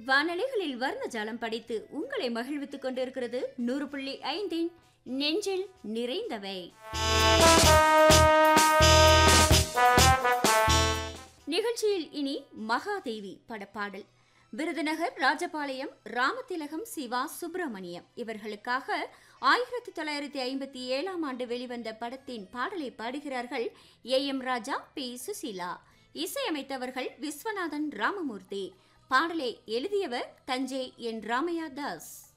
வானொலிகளில் வர்ண ஜாலம் படித்து உங்களை மகிழ்வித்துக் கொண்டிருக்கிறது நூறு புள்ளி ஐந்தின் நெஞ்சில் நிறைந்தவை நிகழ்ச்சியில் இனி மகாதேவி படப்பாடல் விருதுநகர் ராஜபாளையம் ராமதிலகம் சிவா சுப்பிரமணியம் இவர்களுக்காக ஆயிரத்தி தொள்ளாயிரத்தி ஐம்பத்தி ஏழாம் ஆண்டு வெளிவந்த படத்தின் பாடலை பாடுகிறார்கள் A M Raja P Susheela இசையமைத்தவர்கள் விஸ்வநாதன் ராமமூர்த்தி பாடலை எழுதியவர் தஞ்சை என் ராமையா தாஸ்